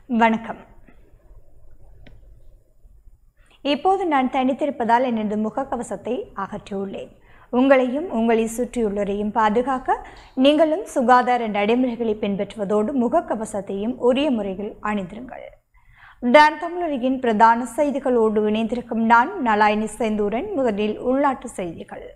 வணக்கம் இப்போது நான் தனித்திருப்பதால் எனது முகக்கவசத்தை அகற்றியுள்ளேன் உங்களையும் உங்களை சுற்றியுள்ளோரையும் பாதுகாக்க நீங்களும் சுகாதார நடைமுறைகளை பின்பற்றுவதோடு முகக்கவசத்தையும் உரிய முறையில் அணிந்திருங்கள் டான் தமிழரின் பிரதான செய்திகளோடு இணைந்திருக்கும் நான் நலாயினி செந்தூரன் முதலில் உள்நாட்டு செய்திகள்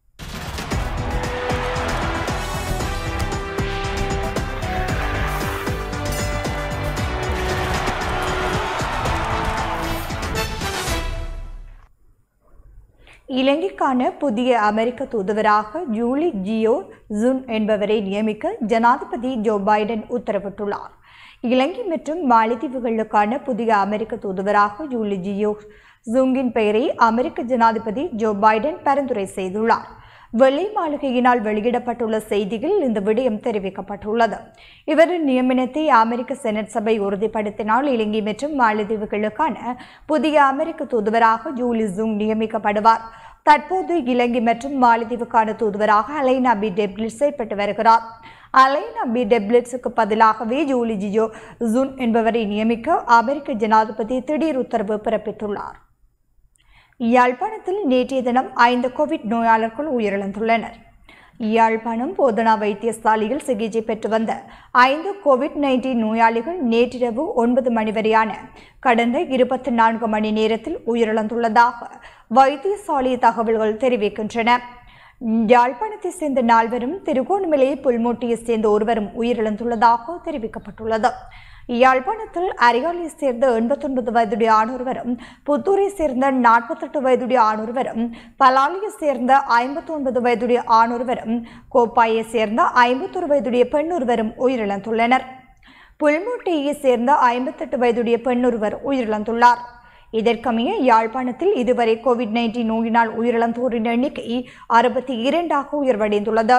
இலங்கைக்கான புதிய அமெரிக்க தூதுவராக ஜூலி ஜியோ ஜுன் என்பவரை நியமிக்க ஜனாதிபதி ஜோ பைடன் உத்தரவிட்டுள்ளார் இலங்கை மற்றும் மாலத்தீவுகளுக்கான புதிய அமெரிக்க தூதுவராக ஜூலி ஜியோ ஜுங்கின் பெயரை அமெரிக்க ஜனாதிபதி ஜோ பைடன் பரிந்துரை செய்துள்ளார் வெள்ளை மாளிகையினால் வெளியிடப்பட்டுள்ள செய்தியில் இந்த விடயம் தெரிவிக்கப்பட்டுள்ளது இவரின் நியமனத்தை அமெரிக்க செனட் சபை உறுதிப்படுத்தினால் இலங்கை மற்றும் மாலத்தீவுகளுக்கான புதிய அமெரிக்க தூதுவராக ஜூலி ஜூங் நியமிக்கப்படுவார் தற்போது இலங்கை மற்றும் மாலத்தீவுக்கான தூதுவராக அலைனா பி டெப்லிட் செயல்பட்டு வருகிறார் அலைனா பி டெப்லிட்ஸுக்கு பதிலாகவே ஜூலி ஜியோ ஜூன் என்பவரை நியமிக்க அமெரிக்க ஜனாதிபதி திடீர் உத்தரவு பிறப்பித்துள்ளார் யாழ்ப்பாணத்தில் நேற்றைய தினம் ஐந்து கோவிட் நோயாளர்கள் உயிரிழந்துள்ளனர் யாழ்ப்பாணம் போதனா வைத்தியசாலையில் சிகிச்சை பெற்று வந்த ஐந்து கோவிட் நைன்டீன் நோயாளிகள் நேற்றிரவு ஒன்பது மணி வரையான கடந்த இருபத்தி நான்கு மணி நேரத்தில் உயிரிழந்துள்ளதாக வைத்தியசாலை தகவல்கள் தெரிவிக்கின்றன யாழ்ப்பாணத்தை சேர்ந்த நால்வரும் திருகோணமலை புல்மோட்டியை சேர்ந்த ஒருவரும் உயிரிழந்துள்ளதாக தெரிவிக்கப்பட்டுள்ளது யாழ்ப்பாணத்தில் அரியாலை சேர்ந்த எண்பத்தொன்பது வயதுடைய ஆணொருவரும் புத்தூரை சேர்ந்த நாற்பத்தெட்டு வயதுடைய ஆணொருவரும் பலாலியை சேர்ந்த ஐம்பத்தொன்பது வயதுடைய ஆணொருவரும் கோப்பாயை சேர்ந்த ஐம்பத்தொரு வயதுடைய பெண்ணொருவரும் உயிரிழந்துள்ளனர் புல்மோட்டையை சேர்ந்த ஐம்பத்தெட்டு வயதுடைய பெண்ணொருவர் உயிரிழந்துள்ளார் இதற்கமைய யாழ்ப்பாணத்தில் இதுவரை கோவிட் நைன்டீன் நோயினால் உயிரிழந்தோரின் எண்ணிக்கை அறுபத்தி இரண்டாக உயர்வடைந்துள்ளது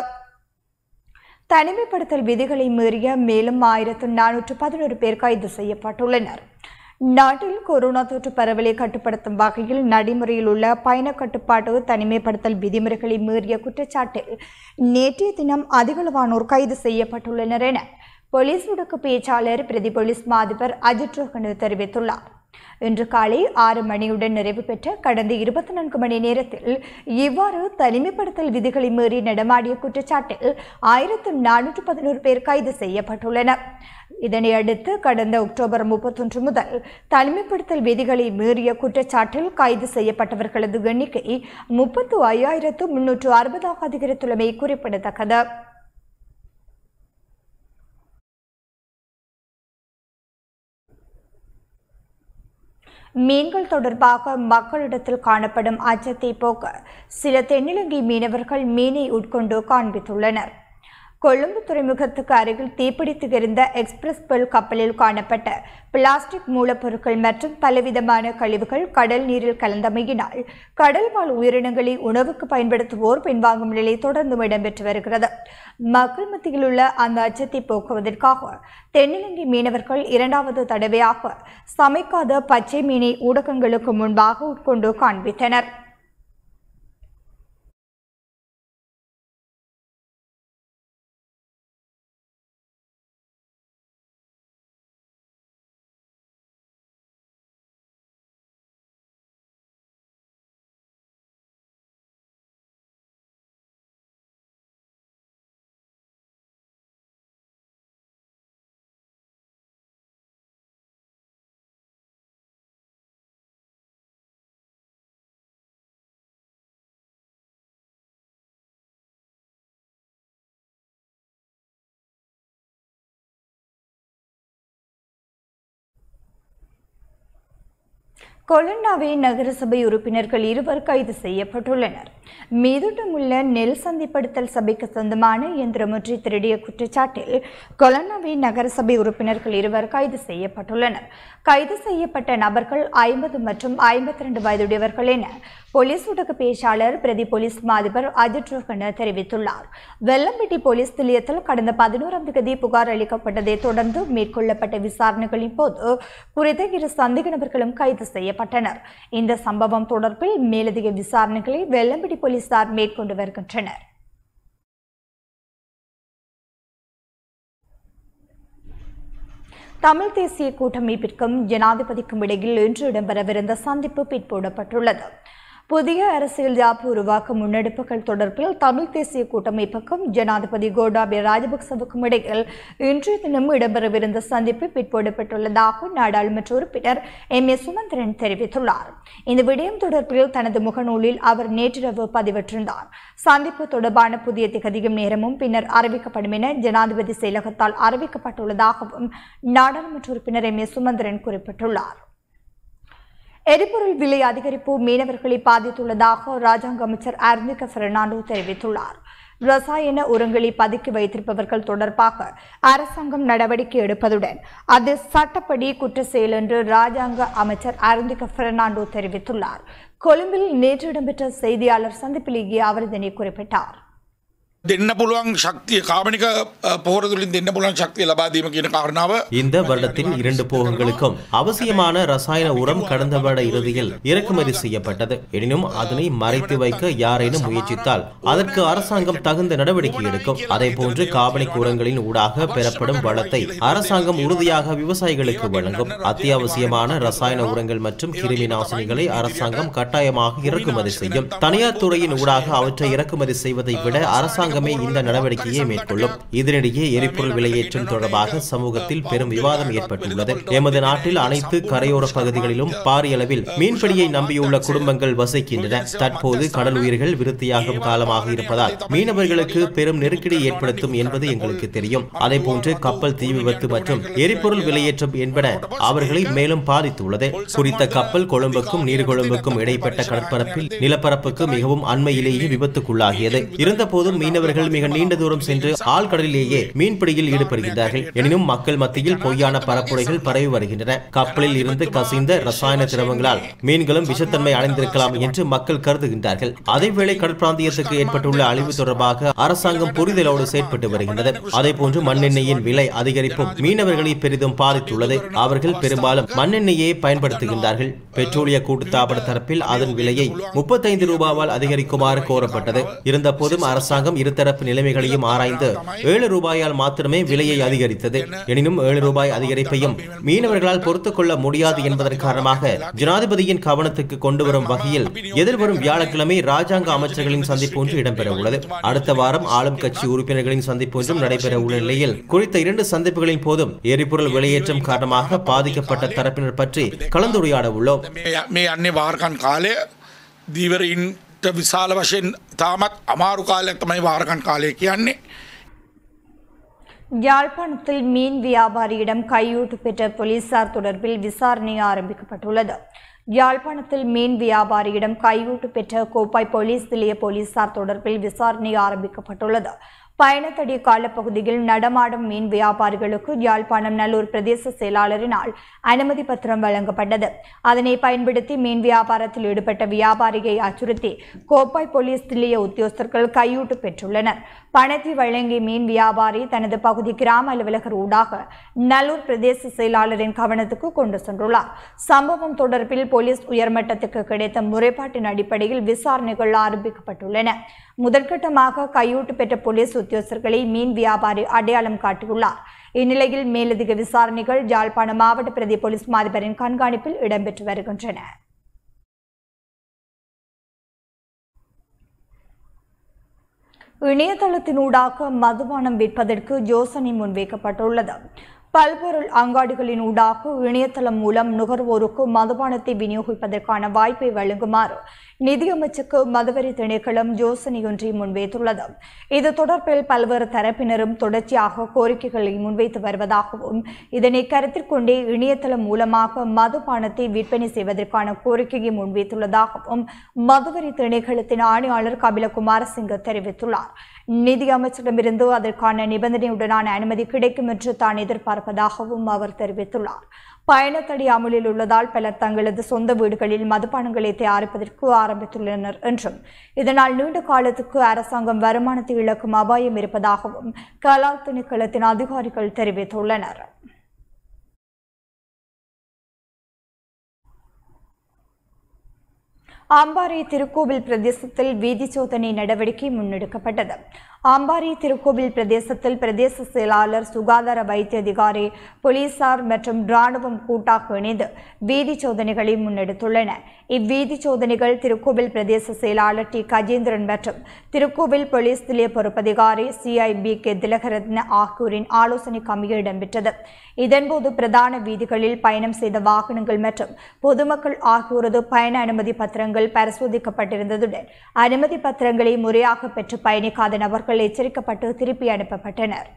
தனிமைப்படுத்தல் விதிகளை மீறிய மேலும் ஆயிரத்து நானூற்று பதினோரு பேர் கைது செய்யப்பட்டுள்ளனர் நாட்டில் கொரோனா தொற்று பரவலை கட்டுப்படுத்தும் வகையில் நடைமுறையில் உள்ள பயண கட்டுப்பாட்டு தனிமைப்படுத்தல் விதிமுறைகளை மீறிய குற்றச்சாட்டில் நேற்றைய தினம் அதிகளவானோர் கைது செய்யப்பட்டுள்ளனர் என போலீஸ் முடக்கு பேச்சாளர் பிரதி போலீஸ் மாதிபர் அஜித் ரோஹனு தெரிவித்துள்ளார் இன்று காலை ஆறு மணியுடன் நிறைவு பெற்ற கடந்த இருபத்தி நான்கு மணி நேரத்தில் இவ்வாறு தனிமைப்படுத்தல் விதிகளை மீறி நடமாடிய குற்றச்சாட்டில் ஆயிரத்து நானூற்று பதினோரு பேர் கைது செய்யப்பட்டுள்ளனர் இதனை அடுத்து கடந்த அக்டோபர் முப்பத்தொன்று முதல் தனிமைப்படுத்தல் விதிகளை மீறிய குற்றச்சாட்டில் கைது செய்யப்பட்டவர்களது எண்ணிக்கை முப்பத்து ஐயாயிரத்து முன்னூற்று அறுபதாக அதிகரித்துள்ளமை குறிப்பிடத்தக்கது மீன்கள் தொடர்பாக மக்களிடத்தில் காணப்படும் அச்சத்தை போக்க சில தென்னிலங்கை மீனவர்கள் மீனை உட்கொண்டு காண்பித்துள்ளனர் கொழும்பு துறைமுகத்துக்கு அருகில் தீப்பிடித்து எரிந்த எக்ஸ்பிரஸ் பெல் கப்பலில் காணப்பட்ட பிளாஸ்டிக் மூலப்பொருட்கள் மற்றும் பலவிதமான கழிவுகள் கடல் நீரில் கலந்தமையினால் கடல் வாழ் உயிரினங்களை உணவுக்கு பயன்படுத்துவோர் பின்வாங்கும் நிலை தொடர்ந்து இடம்பெற்று வருகிறது மக்கள் மத்தியில் உள்ள அந்த அச்சத்தை போக்குவதற்காக தென்னிலங்கை மீனவர்கள் இரண்டாவது தடவையாக சமைக்காத பச்சை மீனை ஊடகங்களுக்கு முன்பாக உட்கொண்டு காண்பித்தனர் கொலண்டாவை நகரசபை உறுப்பினர்கள் இருவர் கைது செய்யப்பட்டுள்ளனர் மீதுட்டமுள்ள நெல் சந்தைப்படுத்தல் சபைக்கு சொந்தமான இயந்திரமொன்றை திருடிய குற்றச்சாட்டில் கொலண்டாவை நகரசபை உறுப்பினர்கள் இருவர் கைது செய்யப்பட்டுள்ளனர் கைது செய்யப்பட்ட நபர்கள் ஐம்பது மற்றும் ஐம்பத்தி ரெண்டு வயதுடையவர்கள் என போலீஸ் ஊடக பேச்சாளர் பிரதி போலீஸ் மாதிபர் அஜித் ரோஹன தெரிவித்துள்ளார் வெள்ளம்பட்டி போலீஸ் நிலையத்தில் கடந்த பதினோராம் தேதி புகார் அளிக்கப்பட்டதை தொடர்ந்து மேற்கொள்ளப்பட்ட விசாரணைகளின் போது குறித்த இரு சந்தேக நபர்களும் கைது செய்யப்பட்டனர் இந்த சம்பவம் தொடர்பில் மேலதிக விசாரணைகளை வெள்ளம்பட்டி போலீசார் மேற்கொண்டு வருகின்றனர் தமிழ் தேசிய கூட்டமைப்பிற்கும் ஜனாதிபதிக்கும் இடையில் இன்று இடம்பெறவிருந்த சந்திப்பு பிற்போடப்பட்டுள்ளது புதிய அரசியல் யாப்பு உருவாக்க முன்னெடுப்புகள் தொடர்பில் தமிழ் தேசிய கூட்டமைப்புக்கும் ஜனாதிபதி கோடாபய ராஜபக்சவுக்கும் இடையில் இன்றைய தினம் இடம்பெறவிருந்த சந்திப்பு பிற்போடப்பட்டுள்ளதாக நாடாளுமன்ற உறுப்பினர் எம் ஏ சுமந்திரன் தெரிவித்துள்ளார் இந்த விடயம் தொடர்பில் தனது முகநூலில் அவர் நேற்றிரவு பதிவிட்டிருந்தார் சந்திப்பு தொடர்பான புதிய திகதியும் நேரமும் பின்னர் அறிவிக்கப்படும் என ஜனாதிபதி செயலகத்தால் அறிவிக்கப்பட்டுள்ளதாகவும் நாடாளுமன்ற உறுப்பினர் எம் ஏ சுமந்திரன் குறிப்பிட்டுள்ளார் எரிபொருள் விலை அதிகரிப்பு மீனவர்களை பாதித்துள்ளதாக ராஜாங்க அமைச்சர் அர்னிக பெர்னாண்டோ தெரிவித்துள்ளார் ரசாயன உரங்களை பதுக்கி வைத்திருப்பவர்கள் தொடர்பாக அரசாங்கம் நடவடிக்கை எடுப்பதுடன் அது சட்டப்படி குற்ற செயல் என்று ராஜாங்க அமைச்சர் அருந்திக பெர்னாண்டோ தெரிவித்துள்ளார் கொழும்பில் நேற்று இடம்பெற்ற செய்தியாளர் சந்திப்பிலேயே அவர் இதனை குறிப்பிட்டார் දෙන්න පුළුවන් ශක්තිය කාමනික පෝරතුලින් දෙන්න පුළුවන් ශක්තිය ලබාදීම කියන කාරණාව இந்த வருடத்தின் இரண்டு போகங்களுக்கும் அவசியமான ரசாயன உரம் கடந்த வருட இறுதியில் இறக்குமதி செய்யப்பட்டது எனினும் அதனை மறைத்து வைக்க யாரேனும் முயற்சித்தால் அதற்கு அரசாங்கம் தகுந்த நடவடிக்கை எடுக்கும் அதே போன்று காபனிக் உரங்களின் ஊடாக பெறப்படும் வளத்தை அரசாங்கம் உறுதியாக விவசாயிகளுக்கு வழங்கும் அத்தியாவசியமான ரசாயன உரங்கள் மற்றும் கிருமி நாசினிகளை அரசாங்கம் கட்டாயமாக இறக்குமதி செய்யும் தனியார் துறையின் ஊடாக அவற்றை இறக்குமதி செய்வதை விட அரசாங்கமே இந்த நடவடிக்கையை மேற்கொள்ளும் இதனிடையே எரிபொருள் விலையேற்றம் தொடர்பாக சமூகத்தில் பெரும் விவாதம் ஏற்பட்டுள்ளது எமது நாட்டில் அனைத்து கரையோர பகுதிகளிலும் பாரிய அளவில் மீன்பிடியை நம்பியுள்ள குடும்பங்கள் வசிக்கின்றன தற்போது கடல் உயிர்கள் விருத்தியாகும் காலமாக இருப்பதால் மீனவர்களுக்கு பெரும் நெருக்கடி ஏற்படுத்தும் என்பது எங்களுக்கு தெரியும் அதேபோன்று கப்பல் தீ விபத்து மற்றும் எரிபொருள் விலையேற்றம் என்பன அவர்களை மேலும் பாதித்துள்ளது குறித்த கப்பல் கொழும்புக்கும் நீர்கொழும்புக்கும் இடைப்பட்ட கடற்பரப்பில் நிலப்பரப்புக்கு மிகவும் அண்மையிலேயே விபத்துக்குள்ளாகியது இருந்தபோதும் மீனவர்கள் மிக நீண்ட தூரம் சென்று ஆழ்கடலிலேயே மீன்பிடியில் ஈடுபடுகின்றார்கள் எனினும் மக்கள் மத்தியில் பொய்யான பரப்புரைகள் பரவி வருகின்றன கப்பலில் இருந்து கசிந்த ரசாயன திரவங்களால் மீன்களும் விஷத்தன்மை அடைந்திருக்கலாம் என்று மக்கள் கருதுகின்றார்கள் அதேவேளை கடற்பிராந்தியத்துக்கு ஏற்பட்டுள்ள அழிவு தொடர்பாக அரசாங்கம் புரிதலோடு செயற்பட்டு வருகின்றது அதேபோன்று மண்ணெண்ணெயின் விலை அதிகரிப்பும் மீனவர்களை பெரிதும் பாதித்துள்ளது அவர்கள் பெரும்பாலும் மண்ணெண்ணெயை பயன்படுத்துகின்றார்கள் பெட்ரோலிய கூட்டுத்தாபன தரப்பில் அதன் விலையை முப்பத்தைந்து ரூபாவால் அதிகரிக்குமாறு கோரப்பட்டது இருந்தபோதும் அரசாங்கம் இருதரப்பு நிலைமைகளையும் ஆராய்ந்து ஏழு ரூபாயால் மாத்திரமே விலையை அதிகரித்தது எனினும் ஏழு ரூபாய் அதிகரிப்பையும் மீனவர்களால் பொறுத்துக் கொள்ள முடியாது என்பதன் காரணமாக ஜனாதிபதியின் கவனத்துக்கு கொண்டு வரும் வகையில் எதிர்வரும் வியாழக்கிழமை ராஜாங்க அமைச்சர்களின் சந்திப்பு ஒன்று இடம்பெற உள்ளது அடுத்த வாரம் ஆளும் கட்சி உறுப்பினர்களின் சந்திப்பு ஒன்றும் நடைபெற உள்ள நிலையில் குறித்த இரண்டு சந்திப்புகளின் போதும் எரிபொருள் விலையேற்றம் காரணமாக பாதிக்கப்பட்ட தரப்பினர் பற்றி கலந்துரையாட உள்ளோம் මේ- මේ අන්නේ වාර්කන් කාලය දීවරීන්ට විශාල වශයෙන් තාමත් අමාරු කාලයක් තමයි වාර්කන් කාලය කියන්නේ யாழ்ப்பாணத்தில் மீன் வியாபாரியிடம் கையூட்டு பெற்ற போலீசார் தொடர்பில் விசாரணை ஆரம்பிக்கப்பட்டுள்ளது யாழ்ப்பாணத்தில் மீன் வியாபாரியிடம் கையூட்டு பெற்ற கோப்பாய் போலீஸ் நிலைய போலீசார் தொடர்பில் விசாரணை ஆரம்பிக்கப்பட்டுள்ளது பயணத்தடி காலப்பகுதியில் நடமாடும் மீன் வியாபாரிகளுக்கு யாழ்ப்பாணம் நல்லூர் பிரதேச செயலாளரினால் அனுமதி பத்திரம் வழங்கப்பட்டது அதனை பயன்படுத்தி மீன் வியாபாரத்தில் ஈடுபட்ட வியாபாரியை அச்சுறுத்தி கோப்பாய் போலீஸ் நிலைய உத்தியோகஸ்தர்கள் கையூட்டு பெற்றுள்ளனர் பணத்தை வழங்கிய மீன் வியாபாரி தனது பகுதி கிராம அலுவலகர் ஊடாக நல்லூர் பிரதேச செயலாளரின் கவனத்துக்கு கொண்டு சென்றுள்ளார் சம்பவம் தொடர்பில் போலீஸ் உயர்மட்டத்துக்கு கிடைத்த முறைப்பாட்டின் அடிப்படையில் விசாரணைகள் ஆரம்பிக்கப்பட்டுள்ளன முதற்கட்டமாக கையூட்டு பெற்ற போலீஸ் உத்தியோகஸ்தர்களை மீன் வியாபாரி அடையாளம் காட்டியுள்ளார் இந்நிலையில் மேலதிக விசாரணைகள் யாழ்ப்பாணம் மாவட்ட பிரதி போலீஸ் மாதிபரின் கண்காணிப்பில் இடம்பெற்று வருகின்றன இணையதளத்தினூடாக மதுபானம் விற்பதற்கு யோசனை முன்வைக்கப்பட்டுள்ளது பல்பொருள் அங்காடிகளின் ஊடாக இணையதளம் மூலம் நுகர்வோருக்கு மதுபானத்தை விநியோகிப்பதற்கான வாய்ப்பை வழங்குமாறு நிதியமைச்சுக்கு மதுவரி திணைக்களம் யோசனையொன்றை முன்வைத்துள்ளது இது தொடர்பில் பல்வேறு தரப்பினரும் தொடர்ச்சியாக கோரிக்கைகளை முன்வைத்து வருவதாகவும் இதனை கருத்தில் கொண்டே இணையதளம் மூலமாக மதுபானத்தை விற்பனை செய்வதற்கான கோரிக்கையை முன்வைத்துள்ளதாகவும் மதுவரி திணைக்களத்தின் ஆணையாளர் கபில குமாரசிங்க தெரிவித்துள்ளார் நிதி அமைச்சரிடமிருந்து அதற்கான நிபந்தனையுடனான அனுமதி கிடைக்கும் என்று தான் எதிர்பார்ப்பதாகவும் அவர் தெரிவித்துள்ளார் பயணத்தடி அமலில் உள்ளதால் பலர் தங்களது சொந்த வீடுகளில் மதுபானங்களை தயாரிப்பதற்கு ஆரம்பித்துள்ளனர் என்றும் இதனால் நீண்ட காலத்துக்கு அரசாங்கம் வருமானத்தை இழக்கும் அபாயம் இருப்பதாகவும் கலால் திணைக்களத்தின் அதிகாரிகள் தெரிவித்துள்ளனர் அம்பாறை திருக்கோவில் பிரதேசத்தில் வீதி சோதனை நடவடிக்கை முன்னெடுக்கப்பட்டது அம்பாரி திருக்கோவில் பிரதேசத்தில் பிரதேச செயலாளர் சுகாதார வைத்திய அதிகாரி போலீசார் மற்றும் ராணுவம் கூட்டாக இணைந்து வீதி சோதனைகளை முன்னெடுத்துள்ளன இவ்வீதி சோதனைகள் திருக்கோவில் பிரதேச செயலாளர் டி கஜேந்திரன் மற்றும் திருக்கோவில் போலீஸ் நிலைய பொறுப்பதிகாரி சிஐபி கே திலகரத்ன ஆகியோரின் ஆலோசனை கமிய இடம்பெற்றது இதன்போது பிரதான வீதிகளில் பயணம் செய்த வாகனங்கள் மற்றும் பொதுமக்கள் ஆகியோரது பயண அனுமதி பத்திரங்கள் பரிசோதிக்கப்பட்டிருந்ததுடன் அனுமதி பத்திரங்களை முறையாக பெற்று பயணிக்காத நபர்கள் எச்சரிக்கப்பட்டு திருப்பி அனுப்பப்பட்டனர்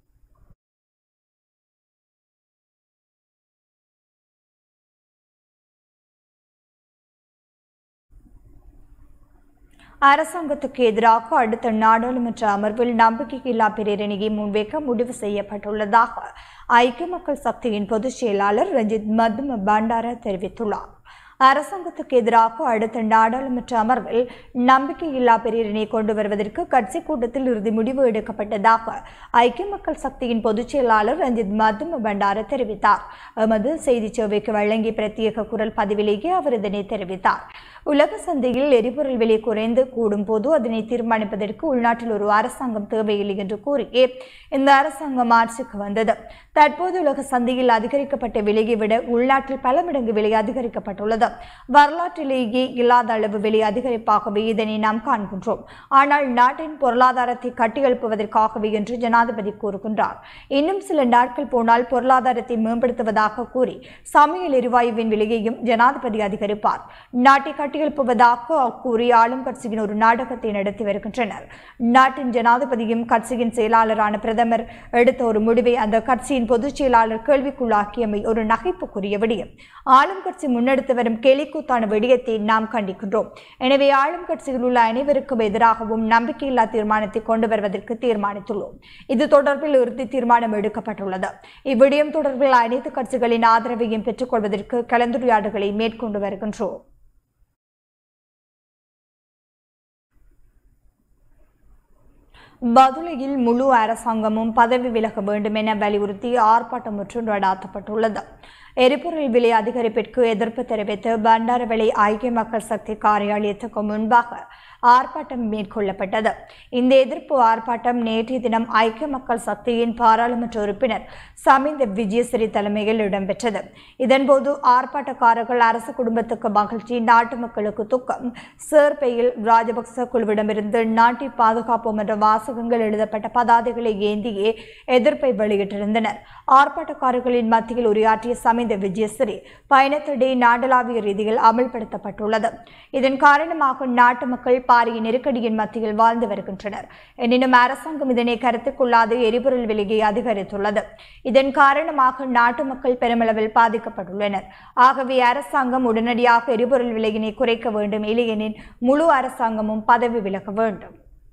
அரசாங்கத்துக்கு எதிராக அடுத்த நாடாளுமன்ற அமர்வில் நம்பிக்கையில்லா பிரேரணியை முன்வைக்க முடிவு செய்யப்பட்டுள்ளதாக ஐக்கிய மக்கள் சக்தியின் பொதுச் செயலாளர் ரஞ்சித் மதும பண்டார தெரிவித்துள்ளார் அரசாங்கத்துக்கு எதிராக அடுத்த நாடாளுமன்ற அமர்வில் நம்பிக்கையில்லா பிரேரணை கொண்டு வருவதற்கு கட்சி கூட்டத்தில் இறுதி முடிவு எடுக்கப்பட்டதாக ஐக்கிய மக்கள் சக்தியின் பொதுச் செயலாளர் ரஞ்சித் மதும பண்டார தெரிவித்தார் எமது செய்தி சேவைக்கு வழங்கிய பிரத்யேக குரல் பதிவிலேயே அவர் இதனை தெரிவித்தார் உலக சந்தையில் எரிபொருள் விலை குறைந்து கூடும் போது அதனை தீர்மானிப்பதற்கு உள்நாட்டில் ஒரு அரசாங்கம் தேவையில்லை என்று கூறியே இந்த அரசாங்கம் ஆட்சிக்கு வந்தது தற்போது உலக சந்தையில் அதிகரிக்கப்பட்ட விலையை விட உள்நாட்டில் பல மடங்கு விலை அதிகரிக்கப்பட்டுள்ளது வரலாற்றிலேயே இல்லாத அளவு விலை அதிகரிப்பாகவே இதனை நாம் காண்கின்றோம் ஆனால் நாட்டின் பொருளாதாரத்தை கட்டியெழுப்புவதற்காகவே என்று ஜனாதிபதி கூறுகின்றார் இன்னும் சில நாட்கள் போனால் பொருளாதாரத்தை மேம்படுத்துவதாக கூறி சமையல் எரிவாயுவின் விலையையும் ஜனாதிபதி அதிகரிப்பார் நாட்டை கட்டியெழுப்புவதாக கூறி ஆளும் கட்சியின் ஒரு நாடகத்தை நடத்தி வருகின்றனர் நாட்டின் ஜனாதிபதியும் கட்சியின் செயலாளரான பிரதமர் எடுத்த ஒரு முடிவை அந்த கட்சியின் பொதுச் செயலாளர் கேள்விக்குள்ளாக்கியமை ஒரு நகைப்புக்குரிய விடயம் ஆளும் கட்சி முன்னெடுத்து வரும் கேலிக்கூத்தான விடயத்தை நாம் கண்டிக்கின்றோம் எனவே ஆளும் கட்சியில் உள்ள அனைவருக்கும் எதிராகவும் நம்பிக்கையில்லா தீர்மானத்தை கொண்டு வருவதற்கு தீர்மானித்துள்ளோம் இது தொடர்பில் இறுதி தீர்மானம் எடுக்கப்பட்டுள்ளது இவ்விடயம் தொடர்பில் அனைத்து கட்சிகளின் ஆதரவையும் பெற்றுக்கொள்வதற்கு கலந்துரையாடல்களை மேற்கொண்டு வருகின்றோம் பதுளையில் முழு அரசாங்கமும் பதவி விலக வேண்டும் என வலியுறுத்தி ஆர்ப்பாட்டம் ஒன்று நடாத்தப்பட்டுள்ளது எரிபொருள் விலை அதிகரிப்பிற்கு எதிர்ப்பு தெரிவித்து பண்டாரவளை ஐக்கிய மக்கள் சக்தி காரியாலயத்துக்கு முன்பாக ஆர்ப்பாட்டம் மேற்கொள்ளப்பட்டது இந்த எதிர்ப்பு ஆர்ப்பாட்டம் நேற்றைய தினம் ஐக்கிய மக்கள் சக்தியின் பாராளுமன்ற உறுப்பினர் சமிந்த விஜயசிறி தலைமையில் இடம்பெற்றது இதன்போது ஆர்ப்பாட்டக்காரர்கள் அரசு குடும்பத்துக்கு மகிழ்ச்சி நாட்டு மக்களுக்கு துக்கம் சேர்பையில் ராஜபக்ச குழுவிடமிருந்து நாட்டை பாதுகாப்போம் என்ற வாசகங்கள் எழுதப்பட்ட பதாதைகளை ஏந்தியே எதிர்ப்பை வெளியிட்டிருந்தனர் ஆர்ப்பாட்டக்காரர்களின் மத்தியில் உரையாற்றிய சமிந்த விஜயசிறி பயணத்தடை நாடளாவிய ரீதியில் அமல்படுத்தப்பட்டுள்ளது இதன் காரணமாக நாட்டு மக்கள் பாரிய நெருக்கடியின் மத்தியில் வாழ்ந்து வருகின்றனர் எனினும் அரசாங்கம் இதனை கருத்தில் கொள்ளாது எரிபொருள் விலையை அதிகரித்துள்ளது இதன் காரணமாக நாட்டு மக்கள் பெருமளவில் பாதிக்கப்பட்டுள்ளனர் ஆகவே அரசாங்கம் உடனடியாக எரிபொருள் விலையினை குறைக்க வேண்டும் இல்லையெனில் முழு அரசாங்கமும் பதவி விலக வேண்டும்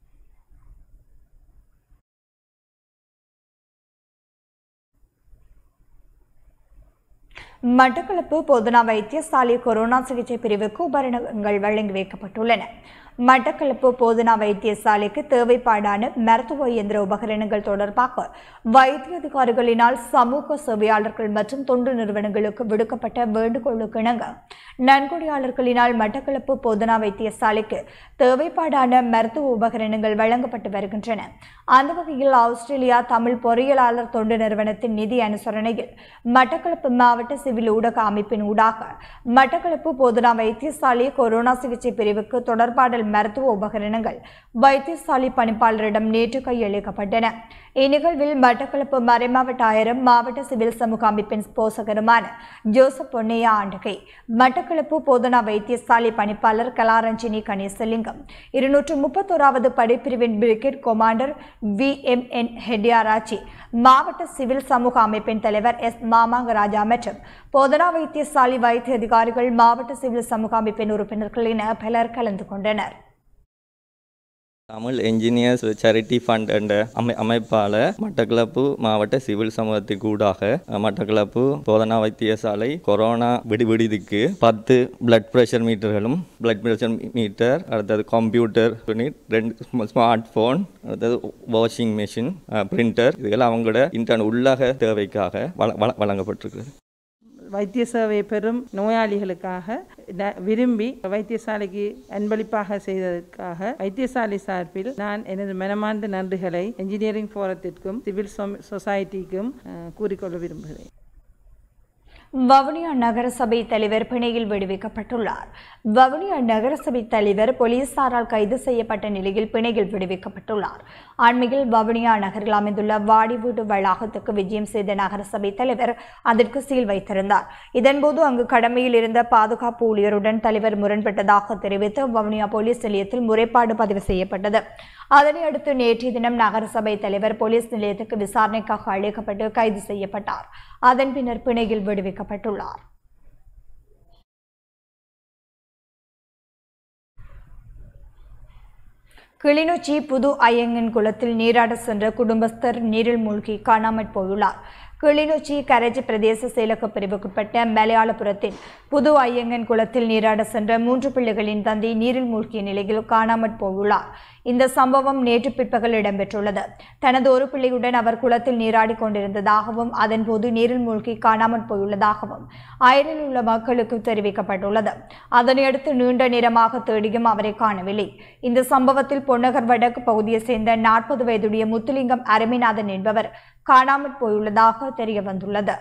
மட்டக்களப்பு பொதுனா வைத்தியசாலை கொரோனா சிகிச்சை பிரிவுக்கு உபகரணங்கள் வழங்கி வைக்கப்பட்டுள்ளன மட்டக்களப்பு போதனா வைத்தியசாலைக்கு தேவைப்பாடான மருத்துவ இயந்திர உபகரணங்கள் தொடர்பாக வைத்திய அதிகாரிகளினால் சமூக சேவையாளர்கள் மற்றும் தொண்டு நிறுவனங்களுக்கு விடுக்கப்பட்ட வேண்டுகோளுக்கு இணங்க நன்கொடையாளர்களினால் மட்டக்களப்பு போதனா வைத்தியசாலைக்கு தேவைப்பாடான மருத்துவ உபகரணங்கள் வழங்கப்பட்டு வருகின்றன அந்த வகையில் ஆஸ்திரேலியா தமிழ் பொறியியலாளர் தொண்டு நிறுவனத்தின் நிதி அனுசரணையில் மட்டக்களப்பு மாவட்ட சிவில் ஊடக அமைப்பின் ஊடாக மட்டக்களப்பு போதனா வைத்தியசாலை கொரோனா சிகிச்சை பிரிவுக்கு தொடர்பாடல் மருத்துவ உபகரணங்கள் வைத்தியசாலை பணிப்பாளரிடம் நேற்று கையளிக்கப்பட்டன இந்நிகழ்வில் மட்டக்களப்பு மறைமாவட்ட ஆயிரம் மாவட்ட சிவில் சமூக அமைப்பின் போசகருமான ஜோசப் பொன்னையா ஆண்டகை மட்டக்களப்பு போதனா வைத்தியசாலை பணிப்பாளர் கலாரஞ்சினி கணேசலிங்கம் இருநூற்று முப்பத்தோராவது படைப்பிரிவின் brigade commander V M N Hettiarachchi மாவட்ட சிவில் சமூக அமைப்பின் தலைவர் எஸ் மாமாங்கராஜா மற்றும் போதனா வைத்தியசாலை வைத்திய அதிகாரிகள் மாவட்ட சிவில் சமூக அமைப்பின் உறுப்பினர்கள் என பலர் கலந்து கொண்டனர் தமிழ் என்ஜினியர்ஸ் சேரிட்டி ஃபண்ட் என்ற அமை அமைப்பால் மட்டக்களப்பு மாவட்ட சிவில் சமூகத்துக்கு ஊடாக அஹ், மட்டக்களப்பு போதனா வைத்தியசாலை கொரோனா விடு விடுதிக்கு பத்து பிளட் ப்ரெஷர் மீட்டர்களும் பிளட் ப்ரெஷர் மீட்டர் அடுத்தது கம்ப்யூட்டர் யூனிட் ரெண்டு ஸ்மார்ட் ஃபோன் அடுத்தது வாஷிங் மிஷின் பிரிண்டர் இதுகள் அவங்களோட இன்டர்ன் உள்ளக தேவைக்காக வழ வழ- வழங்கப்பட்டிருக்கிறது வைத்திய சேவை பெறும் நோயாளிகளுக்காக ந- விரும்பி வைத்தியசாலைக்கு அன்பளிப்பாக செய்ததற்காக வைத்தியசாலை சார்பில் நான் எனது மனமார்ந்த நன்றிகளை என்ஜினியரிங் ஃபோரத்திற்கும் சிவில் சொ- சொசைட்டிக்கும் அஹ், கூறிக்கொள்ள விரும்புகிறேன் வவுனியா நகரசபை தலைவர் பிணையில் விடுவிக்கப்பட்டுள்ளார் வவுனியா நகரசபை தலைவர் போலீசாரால் கைது செய்யப்பட்ட நிலையில் பிணையில் விடுவிக்கப்பட்டுள்ளார் அண்மையில் வவுனியா நகரில் அமைந்துள்ள வாடி வீடு வளாகத்துக்கு விஜயம் செய்த நகரசபை தலைவர் அதற்கு சீல் வைத்திருந்தார் இதன்போது அங்கு கடமையில் இருந்த பாதுகாப்பு ஊழியருடன் தலைவர் முரண்பட்டதாக தெரிவித்து வவுனியா போலீஸ் நிலையத்தில் முறைப்பாடு பதிவு செய்யப்பட்டது அதனை அடுத்து நேற்றைய தினம் நகரசபை தலைவர் போலீஸ் நிலையத்துக்கு விசாரணைக்காக அழைக்கப்பட்டு கைது செய்யப்பட்டார் அதன் பின்னர் பிணையில் விடுவிக்கப்பட்டுள்ளார் கிளிநொச்சி புது ஐயங்கன் குளத்தில் நீராட சென்ற குடும்பஸ்தர் நீரில் மூழ்கி காணாமற் போயுள்ளார் கிளிநொச்சி கரஜி பிரதேச செயலக பிரிவுக்குட்பட்ட மலையாளபுரத்தின் புது ஐயங்கன் குளத்தில் நீராட சென்ற மூன்று பிள்ளைகளின் தந்தை நீரில் மூழ்கிய நிலையில் காணாமற் போயுள்ளார் இந்த சம்பவம் நேற்று பிற்பகல் இடம்பெற்றுள்ளது தனது ஒரு பிள்ளையுடன் அவர் குளத்தில் நீராடிக் கொண்டிருந்ததாகவும் அதன்போது நீரில் மூழ்கி காணாமற் போயுள்ளதாகவும் அயலில் உள்ள மக்களுக்கு தெரிவிக்கப்பட்டுள்ளது அதனையடுத்து நீண்ட நேரமாக தேடியும் அவரை காணவில்லை இந்த சம்பவத்தில் பொன்னகர் வடக்கு பகுதியைச் சேர்ந்த நாற்பது வயதுடைய முத்துலிங்கம் அரமிநாதன் என்பவர் காணாமற் போயுள்ளதாக தெரிய வந்துள்ளது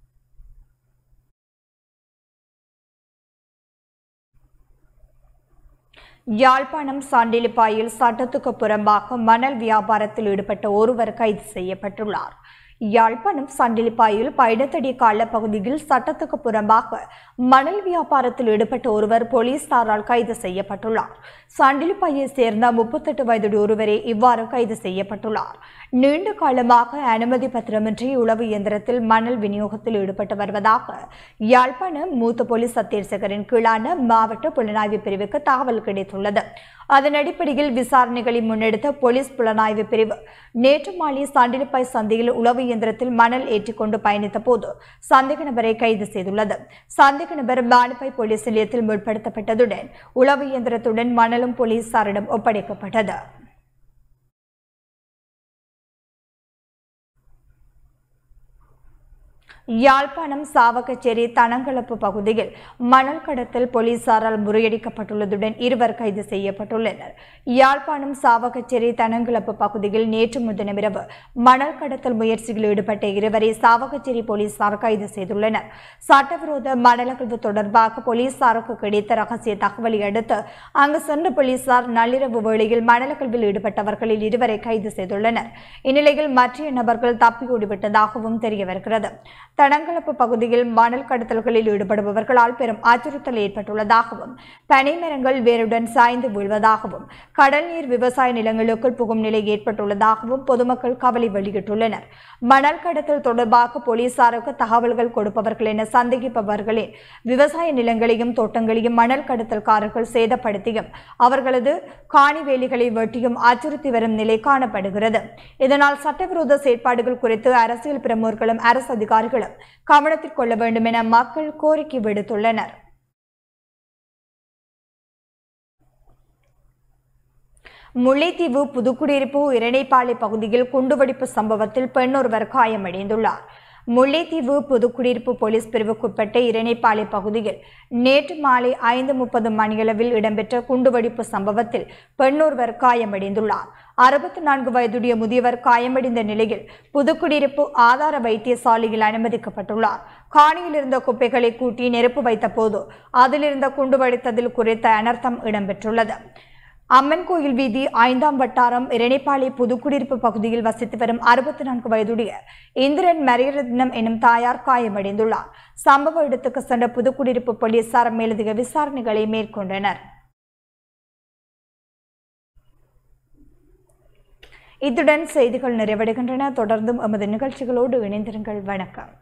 யாழ்ப்பாணம் சாண்டிலிப்பாயில் சட்டத்துக்கு புறம்பாக மணல் வியாபாரத்தில் ஈடுபட்ட ஒருவர் கைது செய்யப்பட்டுள்ளார் யாழ்ப்பாணம் சண்டிலிப்பாயில் பயணத்தடி கால பகுதியில் சட்டத்துக்கு புறம்பாக மணல் வியாபாரத்தில் ஈடுபட்ட ஒருவர் போலீசாரால் கைது செய்யப்பட்டுள்ளார் சண்டிலிப்பாயை சேர்ந்த முப்பத்தெட்டு வயது ஒருவரே இவ்வாறு கைது செய்யப்பட்டுள்ளார் நீண்ட காலமாக அனுமதி பத்திரமின்றி உளவு இயந்திரத்தில் மணல் விநியோகத்தில் ஈடுபட்டு வருவதாக யாழ்ப்பாணம் மூத்த போலீஸ் அத்தீர்சகரின் கீழான மாவட்ட புலனாய்வு பிரிவுக்கு தகவல் கிடைத்துள்ளது அதன் அடிப்படையில் விசாரணைகளை முன்னெடுத்த போலீஸ் புலனாய்வு பிரிவு நேற்று மாலை சாண்டிலிப்பாய் சந்தையில் உளவு இயந்திரத்தில் மணல் ஏற்றிக்கொண்டு பயணித்த போது சந்தேக நபரை கைது செய்துள்ளது சந்தேக நபர் பானுப்பாய் போலீஸ் நிலையத்தில் முற்படுத்தப்பட்டதுடன் உளவு இயந்திரத்துடன் மணலும் போலீசாரிடம் ஒப்படைக்கப்பட்டது யாழ்ப்பாணம் சாவகச்சேரி தனங்களப்பு பகுதியில் மணல் கடத்தல் போலீசாரால் முறியடிக்கப்பட்டுள்ளதுடன் இருவர் கைது செய்யப்பட்டுள்ளனர் யாழ்ப்பாணம் சாவகச்சேரி தனங்களப்பு பகுதியில் நேற்று முன்தினமிரவு மணல் கடத்தல் முயற்சியில் ஈடுபட்ட இருவரை சாவகச்சேரி போலீசார் கைது செய்துள்ளனர் சட்டவிரோத மணல் அகழ்வு தொடர்பாக போலீசாருக்கு கிடைத்த ரகசிய தகவலை அடுத்து அங்கு சென்ற போலீசார் நள்ளிரவு வேளையில் மணல் அகழ்வில் ஈடுபட்டவர்களில் இருவரை கைது செய்துள்ளனர் இந்நிலையில் மற்ற நபர்கள் தப்பியோடிவிட்டதாகவும் தெரிய வருகிறது தடங்களப்பு பகுதியில் மணல் கடத்தல்களில் ஈடுபடுபவர்களால் பெரும் அச்சுறுத்தல் ஏற்பட்டுள்ளதாகவும் பனைமரங்கள் வேருடன் சாய்ந்து வீழ்வதாகவும் கடல் நீர் விவசாய நிலங்களுக்குள் புகும் நிலை ஏற்பட்டுள்ளதாகவும் பொதுமக்கள் கவலை வெளியிட்டுள்ளனர் மணல் கடத்தல் தொடர்பாக போலீசாருக்கு தகவல்கள் கொடுப்பவர்கள் என சந்தேகிப்பவர்களின் விவசாய நிலங்களையும் தோட்டங்களையும் மணல் கடத்தல்காரர்கள் சேதப்படுத்தியும் அவர்களது காணி வேலிகளை வெட்டியும் அச்சுறுத்தி வரும் நிலை காணப்படுகிறது இதனால் சட்டவிரோத செயற்பாடுகள் குறித்து அரசியல் பிரமுகர்களும் அரசு அதிகாரிகளும் கவனத்தில் கொள்ள வேண்டும் என மக்கள் கோரிக்கை விடுத்துள்ளனர் முல்லைத்தீவு புதுக்குடியிருப்பு இரணைப்பாலை பகுதியில் குண்டுவெடிப்பு சம்பவத்தில் பெண்ணொருவர் காயமடைந்துள்ளார் முல்லைத்தீவு புதுக்குடியிருப்பு போலீஸ் பிரிவுக்குட்பட்ட இரணைப்பாலை பகுதியில் நேற்று மாலை ஐந்து முப்பது மணியளவில் இடம்பெற்ற குண்டுவெடிப்பு சம்பவத்தில் பெண்ணொருவர் காயமடைந்துள்ளார் அறுபத்தி நான்கு வயதுடைய முதியவர் காயமடைந்த நிலையில் புதுக்குடியிருப்பு ஆதார வைத்தியசாலையில் அனுமதிக்கப்பட்டுள்ளார் காணியில் இருந்த குப்பைகளை கூட்டி நெருப்பு வைத்த போது அதிலிருந்த குண்டு வெடித்ததில் குறித்த அனர்த்தம் இடம்பெற்றுள்ளது அம்மன் கோயில் வீதி ஐந்தாம் வட்டாரம் இரணைப்பாளை புதுக்குடியிருப்பு பகுதியில் வசித்து வரும் அறுபத்தி நான்கு வயதுடைய இந்திரன் மரியரத்னம் எனும் தாயார் காயமடைந்துள்ளார் சம்பவ இடத்துக்கு சென்ற புதுக்குடியிருப்பு போலீசார் மேலதிக விசாரணைகளை மேற்கொண்டனர் இத்துடன் செய்திகள் நிறைவடைகின்றன தொடர்ந்தும் எமது நிகழ்ச்சிகளோடு இணைந்திருங்கள் வணக்கம்